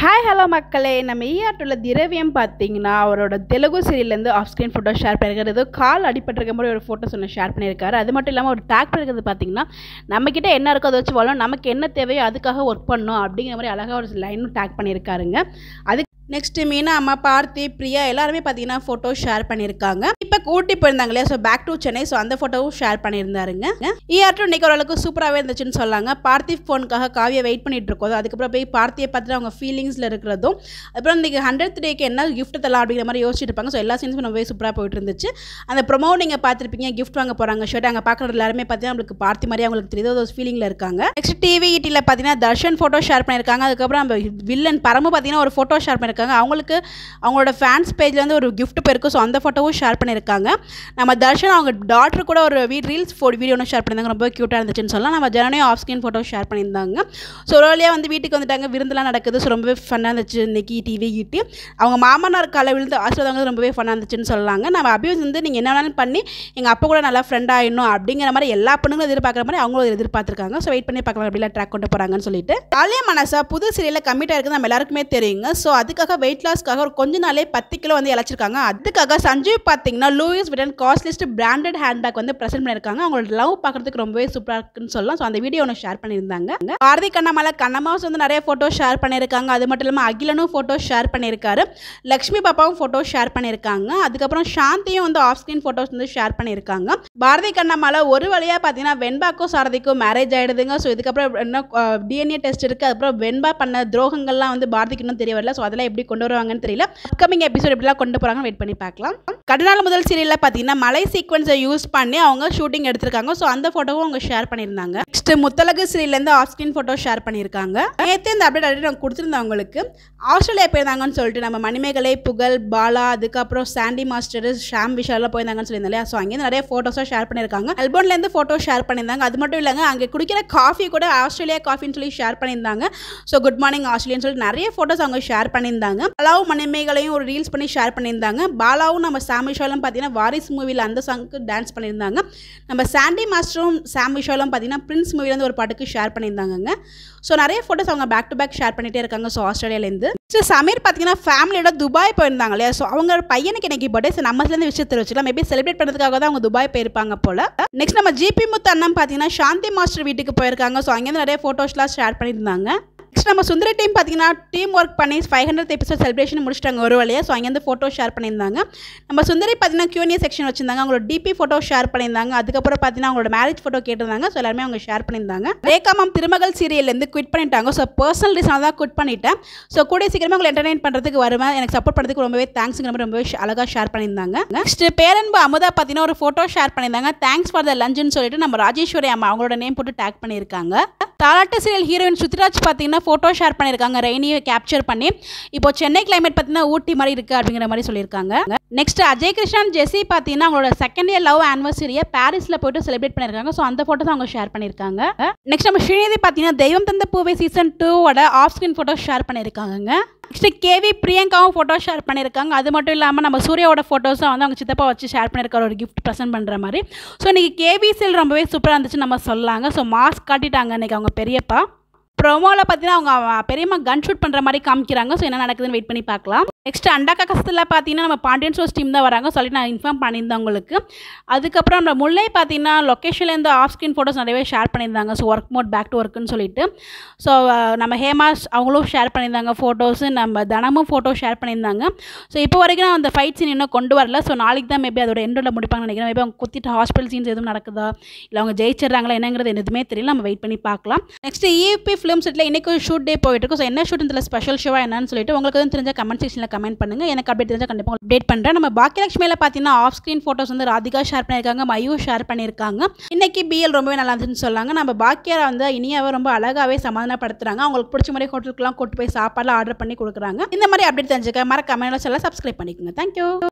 hi hello மக்களே நம்ம ஈஆர்டில் திரவியம் பார்த்தீங்கன்னா அவரோட தெலுங்கு சீரியல்லேருந்து ஆஃப் ஸ்க்ரீன் ஃபோட்டோ ஷேர் பண்ணியிருக்காரு ஏதோ கால் அடிபட்டிருக்க மாதிரி ஒரு ஃபோட்டோஸ் ஒன்று ஷேர் பண்ணியிருக்காரு அது மட்டும் இல்லாமல் ஒரு டேக் பண்ணிருக்கிறது பார்த்தீங்கன்னா நம்மக்கிட்ட என்ன இருக்கோ அதை வச்சு வாழணும் நமக்கு என்ன தேவையோ அதுக்காக ஒர்க் பண்ணணும் அப்படிங்கிற மாதிரி அழகாக ஒரு லைனும் டேக் பண்ணியிருக்காருங்க அது நெக்ஸ்ட் மீனா அம்மா பார்த்தி பிரியா எல்லாருமே பார்த்தீங்கன்னா ஃபோட்டோ ஷேர் பண்ணியிருக்காங்க இப்போ கூட்டி போயிருந்தாங்க இல்லையா so back to Chennai so அந்த ஃபோட்டோவும் ஷேர் பண்ணியிருந்தாருங்க ஈஆர்டும் இன்னைக்கு ஓரளவுக்கு சூப்பராகவே இருந்துச்சுன்னு சொல்லாங்க பார்த்திவ் ஃபோனுக்காக காவியை வெயிட் பண்ணிட்டு இருக்கோம் அதுக்கப்புறம் போய் பார்த்தியை பார்த்துட்டு அவங்க ஃபீலிங்ஸில் இருக்கிறதும் அப்புறம் இன்னைக்கு ஹண்ட்ரட் டேக்கு என்ன gift தரலாம் அப்படிங்கிற மாதிரி யோசிச்சுட்டு இருப்பாங்க ஸோ எல்லா சீன்ஸும் ரொம்பவே சூப்பராக போயிட்டு இருந்துச்சு அந்த ப்ரொமோ நீங்கள் பார்த்துருப்பீங்க gift வாங்க போகிறாங்க ஷர்ட் அங்கே பார்க்குற எல்லாருமே பார்த்தீங்கன்னா நம்மளுக்கு பார்த்தி மாதிரி அவங்களுக்கு தெரியுது ஒரு ஃபீலிங்கில் இருக்காங்க நெக்ஸ்ட் டிவி ஈட்டியில் பார்த்தீங்கன்னா தர்ஷன் ஃபோட்டோ ஷேர் பண்ணியிருக்காங்க அதுக்கப்புறம் நம்ம வில்லன் பரமு பார்த்தீங்கன்னா ஒரு ஃபோட்டோ ஷேர் பண்ணியிருக்காங்க அவங்களுக்கு அவங்களோட ஃபேன்ஸ் பேஜில் வந்து ஒரு gift போயிருக்கு ஸோ அந்த ஃபோட்டோவும் ஷேர் பண்ணியிருக்காங்க நம்ம தர்ஷன் அவங்க டாட்டர் கூட ஒரு வீ ரீல்ஸ் ஃபோ வீடியோ ஒன்று ஷேர் பண்ணியிருந்தாங்க ரொம்ப க்யூட்டாக இருந்துச்சுன்னு சொல்லலாம் நம்ம ஜனனையும் ஆஃப் ஸ்கிரீன் ஃபோட்டோ ஷேர் பண்ணியிருந்தாங்க ஸோ ஒரு வழியாக வந்து வீட்டுக்கு வந்துட்டாங்க விருந்துலாம் நடக்குது ஸோ ரொம்பவே ஃபன்னாக இருந்துச்சு இன்னைக்கு டிவி ஈட்டி அவங்க மாமனார் காலை விழுந்து ஆசீர்வாதம் ரொம்பவே ஃபன்னாக இருந்துச்சுன்னு சொல்லாங்க நம்ம அபியூஸ் வந்து நீங்கள் என்ன வேணாலும் பண்ணி எங்கள் அப்பா கூட நல்லா ஃப்ரெண்ட் ஆயிடணும் அப்படிங்கிற மாதிரி எல்லா பொண்ணுங்களும் எதிர்பார்க்குற மாதிரி அவங்களும் எதிர்பார்த்துருக்காங்க ஸோ வெயிட் பண்ணி பார்க்கலாம் அப்படிலாம் ட்ராக் கொண்டு போகிறாங்கன்னு சொல்லிட்டு ஆலியா மனசா புது சீரியலில் கம்மிட்டாக இருக்குது நம்ம எல்லாருக்குமே தெரியுங்க ஸோ அதுக்காக வெயிட் லாஸ்க்காக ஒரு கொஞ்ச நாளே பத்து கிலோ வந்து இழைச்சிருக்காங்க அதுக்காக சஞ்சீவ் பார்த்தீங்கன்னா Louis Vuitton costliest branded handbag வந்து ப்ரெசென்ட் பண்ணியிருக்காங்க அவங்களோட லவ் பார்க்கறதுக்கு ரொம்பவே சூப்பராக இருக்குன்னு சொல்லலாம் ஸோ அந்த வீடியோ ஒன்று ஷேர் பண்ணியிருந்தாங்க பாரதி கண்ணாமலை கண்ணம்மாஸ் வந்து நிறைய ஃபோட்டோ ஷேர் பண்ணியிருக்காங்க அது மட்டும் இல்லாமல் அகிலனும் ஃபோட்டோ ஷேர் பண்ணியிருக்காரு லக்ஷ்மி பாப்பாவும் ஃபோட்டோ ஷேர் பண்ணியிருக்காங்க அதுக்கப்புறம் சாந்தியும் வந்து ஆஃப் ஸ்க்ரீன் ஃபோட்டோஸ் வந்து ஷேர் பண்ணியிருக்காங்க பாரதி கண்ணம்மால ஒரு வழியாக பார்த்தீங்கன்னா வெண்பாக்கும் சாரதிக்கும் மேரேஜ் ஆயிடுதுங்க ஸோ இதுக்கப்புறம் என்ன டிஎன்ஏ டெஸ்ட் இருக்குது அதுக்கப்புறம் வெண்பா பண்ண துரோகங்கள்லாம் வந்து பாரதிக்கு இன்னும் தெரிய வரல ஸோ அதெல்லாம் எப்படி கொண்டு வருவாங்கன்னு தெரியல அப்கமிங் எபிசோட் எப்படிலாம் கொண்டு போகிறாங்கன்னு வெயிட் பண்ணி பார்க்கலாம் கடநாள் முதல் சீரியலில் பார்த்தீங்கன்னா மலை சீக்வன்ஸை யூஸ் பண்ணி அவங்க ஷூட்டிங் எடுத்திருக்காங்க ஸோ அந்த ஃபோட்டோவும் அவங்க ஷேர் பண்ணியிருந்தாங்க நெக்ஸ்ட் முத்தலகு சீரியல்லேருந்து ஆஃப் ஸ்க்ரீன் ஃபோட்டோ ஷேர் பண்ணியிருக்காங்க நேற்று இந்த அப்டேட் ஆல்ரெடி நான் கொடுத்துருந்தேன் அவங்களுக்கு ஆஸ்திரேலியா போயிருந்தாங்கன்னு சொல்லிட்டு நம்ம மணிமேகலை புகழ் பாலா அதுக்கப்புறம் சாண்டி மாஸ்டர் ஷாம் விஷாலாம் போயிருந்தாங்கன்னு சொல்லியிருந்தேன் இல்லையா ஸோ அங்கேருந்து நிறைய ஃபோட்டோஸாக ஷேர் பண்ணியிருக்காங்க அல்போன்லேருந்து ஃபோட்டோ ஷேர் பண்ணியிருந்தாங்க அது மட்டும் இல்லைங்க அங்கே குடிக்கிற காஃபி கூட ஆஸ்திரேலியா காஃபின்னு சொல்லி ஷேர் பண்ணியிருந்தாங்க ஸோ குட் மார்னிங் ஆஸ்திரேலியன்னு சொல்லி நிறைய ஃபோட்டோஸ் அவங்க ஷேர் பண்ணியிருந்தாங்க பாலாவும் மணிமேகலையும் ஒரு ரீல்ஸ் பண்ணி ஷேர் பண்ணியிருந்தாங்க பாலாவும் நம்ம சாம் விஷாலும் பார்த்தீங்கன்னா வாரிஸ் மூவியில் அந்த சாங்க்கு டான்ஸ் பண்ணியிருந்தாங்க நம்ம சாண்டி மாஸ்டரும் சாம் விஷாலும் பார்த்தீங்கன்னா பிரின்ஸ் மூவிலேருந்து ஒரு பாட்டுக்கு ஷேர் பண்ணியிருந்தாங்க ஸோ நிறைய ஃபோட்டோஸ் அவங்க பேக் டு பேக் ஷேர் பண்ணிகிட்டே இருக்காங்க ஸோ ஆஸ்திரேலியாலேருந்து ஸோ சமீர் பார்த்தீங்கன்னா ஃபேமிலியோட துபாய் போயிருந்தாங்க இல்லையா ஸோ அவங்க பையனுக்கு இன்னைக்கு பர்த்டே ஸோ நம்ம சேர்ந்து விஷயம் தெரிவிச்சுக்கலாம் மேபி செலிப்ரேட் பண்ணுறதுக்காக தான் அவங்க துபாய் போயிருப்பாங்க போல நெக்ஸ்ட் நம்ம ஜிபி முத்து அண்ணன் பார்த்தீங்கன்னா சாந்தி மாஸ்டர் வீட்டுக்கு போயிருக்காங்க ஸோ அங்கேருந்து நிறைய ஃபோட்டோஸ்லாம் ஷேர் பண்ணியிருந்தாங்க நெக்ஸ்ட் நம்ம சுந்தரி டீம் பார்த்தீங்கன்னா டீம் ஒர்க் பண்ணி ஃபைவ் ஹண்ட்ரட் எபிசோட் செலிப்ரேஷன் முடிச்சிட்டாங்க ஒரு வழியாக ஸோ அங்கேருந்து ஃபோட்டோ ஷேர் பண்ணியிருந்தாங்க நம்ம சுந்தரி பார்த்தீங்கன்னா கியூனிய செக்ஷன் வச்சிருந்தாங்க அவங்களோட டிபி ஃபோட்டோ ஷேர் பண்ணியிருந்தாங்க அதுக்கப்புறம் பார்த்தீங்கன்னா அவங்களோட மேரேஜ் ஃபோட்டோ கேட்டிருந்தாங்க ஸோ எல்லாருமே அவங்க ஷேர் பண்ணியிருந்தாங்க ரேகா மேம் திருமகள் சீரியல்லேருந்து குவிட் பண்ணிட்டாங்க ஸோ பர்சனல் ரீசனாக தான் குவிட் பண்ணிட்டேன் ஸோ கூடிய சீக்கிரமாக உங்களை என்டர்டைன் பண்ணுறதுக்கு வருவேன் எனக்கு சப்போர்ட் பண்ணுறதுக்கு ரொம்பவே தேங்க்ஸுங்கிற மாதிரி ரொம்பவே அழகாக ஷேர் பண்ணியிருந்தாங்க நெக்ஸ்ட் பேரன்பு அமுதா பார்த்தீங்கன்னா ஒரு ஃபோட்டோ ஷேர் பண்ணியிருந்தாங்க தேங்க்ஸ் ஃபார் த லஞ்சுன்னு சொல்லிட்டு நம்ம ராஜேஸ்வரி அம்மா அவங்களோட நேம் போட்டு டேக் பண்ணியிருக்காங்க தாலாட்டு சீரியல் ஹீரோயின் சுத்ராஜ் பார்த்தீங்கன்னா ஃபோட்டோ ஷேர் பண்ணியிருக்காங்க ரெய்னியை கேப்சர் பண்ணி இப்போ சென்னை கிளைமேட் பார்த்தீங்கன்னா ஊட்டி மாதிரி இருக்குது அப்படிங்கிற மாதிரி சொல்லியிருக்காங்க நெக்ஸ்ட் அஜய் கிருஷ்ணன் ஜெஸி பார்த்தீங்கன்னா அவங்களோட செகண்ட் இயர் லவ் ஆனிவர்சரியை பாரிஸில் போயிட்டு செலிப்ரேட் பண்ணியிருக்காங்க ஸோ அந்த ஃபோட்டோஸ் அவங்க ஷேர் பண்ணியிருக்காங்க நெக்ஸ்ட் நம்ம ஸ்ரீநிதி பார்த்தீங்கன்னா தெய்வம் தந்த பூவை சீசன் டூவோட ஆஃப் ஸ்க்ரீன் ஃபோட்டோ ஷேர் பண்ணியிருக்காங்க நெக்ஸ்ட் கேவி பிரியங்காவும் ஃபோட்டோ ஷேர் பண்ணியிருக்காங்க அது மட்டும் இல்லாமல் நம்ம சூர்யாவோட ஃபோட்டோஸும் வந்து அவங்க சித்தப்பா வச்சு ஷேர் பண்ணியிருக்காரு ஒரு கிஃப்ட் ப்ரெசென்ட் பண்ணுற மாதிரி ஸோ இன்றைக்கி கேவி செல் ரொம்பவே சூப்பராக இருந்துச்சு நம்ம சொல்லலாங்க ஸோ மாஸ்க் காட்டிட்டாங்க இன்றைக்கி அவங்க பெரியப்பா ப்ரோமோவில் பார்த்தீங்கன்னா அவங்க பெரியம்மா கன் ஷூட் பண்ணுற மாதிரி காமிக்கிறாங்க ஸோ என்ன நடக்குதுன்னு வெயிட் பண்ணி பார்க்கலாம் நெக்ஸ்ட் அண்டா கக்கசத்தில் பார்த்தீங்கன்னா நம்ம பாண்டியன் ஷோஸ் டீம் தான் வராங்க சொல்லி நான் இன்ஃபார்ம் பண்ணியிருந்தேன் உங்களுக்கு அதுக்கப்புறம் நம்ம முல்லை பார்த்தீங்கன்னா லொக்கேஷன்லேருந்து ஆஃப் ஸ்க்ரீன் ஃபோட்டோஸ் நிறையவே ஷேர் பண்ணியிருந்தாங்க so work mode back to ஒர்க்குன்னு சொல்லிட்டு ஸோ நம்ம ஹேமா அவங்களும் ஷேர் பண்ணியிருந்தாங்க ஃபோட்டோஸு நம்ம தனமும் ஃபோட்டோ ஷேர் பண்ணியிருந்தாங்க ஸோ இப்போ வரைக்கும் நான் அந்த ஃபைட் சீன் இன்னும் கொண்டு வரல ஸோ நாளைக்கு தான் மேபி அதோட எண்டோட முடிப்பாங்கன்னு நினைக்கிறேன் மேபி அவங்க குத்திட்டு ஹாஸ்பிட்டல் சீன்ஸ் எதுவும் நடக்குதா இல்லை அவங்க ஜெயிச்சிடுறாங்களா என்னங்கிறது எதுவுமே தெரியல நம்ம வெயிட் பண்ணி பார்க்கலாம் நெக்ஸ்ட் இபி ஃபிலிம் செட்டில் இன்றைக்கி ஷூட் டே போயிட்டு இருக்கும் ஸோ என்ன ஷூட் இதில் ஸ்பெஷல் ஷோவா என்னன்னு சொல்லிட்டு உங்களுக்கு எதுவும் தெரிஞ்ச கமெண்ட் செக்ஷனில் கமெண்ட் பண்ணுங்கள் எனக்கு அப்டேட் தெரிஞ்சால் கண்டிப்பாக அப்டேட் பண்ணுறேன் நம்ம பாக்கியலட்சுமியில் பார்த்தீங்கன்னா ஆஃப் ஸ்க்ரீன் ஃபோட்டோஸ் வந்து ராதிகா ஷேர் பண்ணியிருக்காங்க மயூ ஷேர் பண்ணியிருக்காங்க இன்னைக்கு பிஎல் ரொம்பவே நல்லா இருந்துச்சுன்னு சொல்லாங்க நம்ம பாக்கியாரை வந்து இனியாவை ரொம்ப அழகாகவே சமாதானப்படுத்துறாங்க அவங்களுக்கு பிடிச்ச மாதிரி ஹோட்டலுக்குலாம் கூட்டு போய் சாப்பாடுலாம் ஆர்டர் பண்ணி கொடுக்குறாங்க இந்த மாதிரி அப்டேட் தெரிஞ்சுக்க மறக்காம சொல்ல சப்ஸ்கிரைப் பண்ணிக்கோங்க தேங்க்யூ